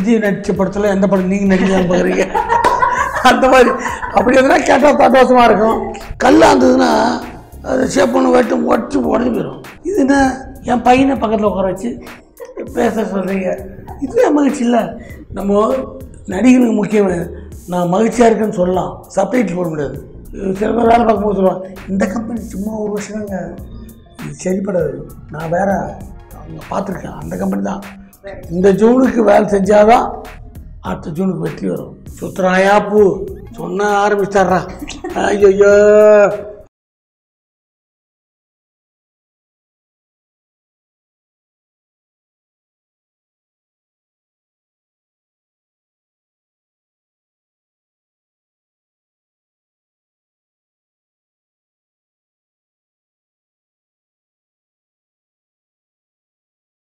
விஜய் நடித்த படத்தில் எந்த படம் நீங்கள் நடிக்கலாம் பார்க்குறீங்க அந்த மாதிரி அப்படி எதுனா கேட்டால் சந்தோஷமாக இருக்கும் கல்லாக இருந்ததுன்னா அது ஷேப் பண்ணி வெட்டும் உடச்சி உடஞ்சி போயிடும் இதுன்னா என் பையனை பக்கத்தில் உட்கார வச்சு பேச சொல்கிறீங்க இதுவே மகிழ்ச்சி இல்லை நம்ம நடிகனுக்கு முக்கியம் நான் மகிழ்ச்சியாக இருக்கேன்னு சொல்லலாம் சப்டைட்டில் போட முடியாது சில பேர் வேலை பார்க்கும்போது சொல்லுவாங்க இந்த கம்பெனி சும்மா ஒரு வருஷம்ங்க இது சரிப்படாது நான் வேற அவங்க பார்த்துருக்கேன் அந்த கம்பெனி தான் இந்த ஜூனுக்கு வேலை செஞ்சாதான் அடுத்த ஜூனுக்கு வெற்றி வரும் சுத்துறாயா பூ சொன்ன ஆரம்பிச்சிட்டாரா ஐயோ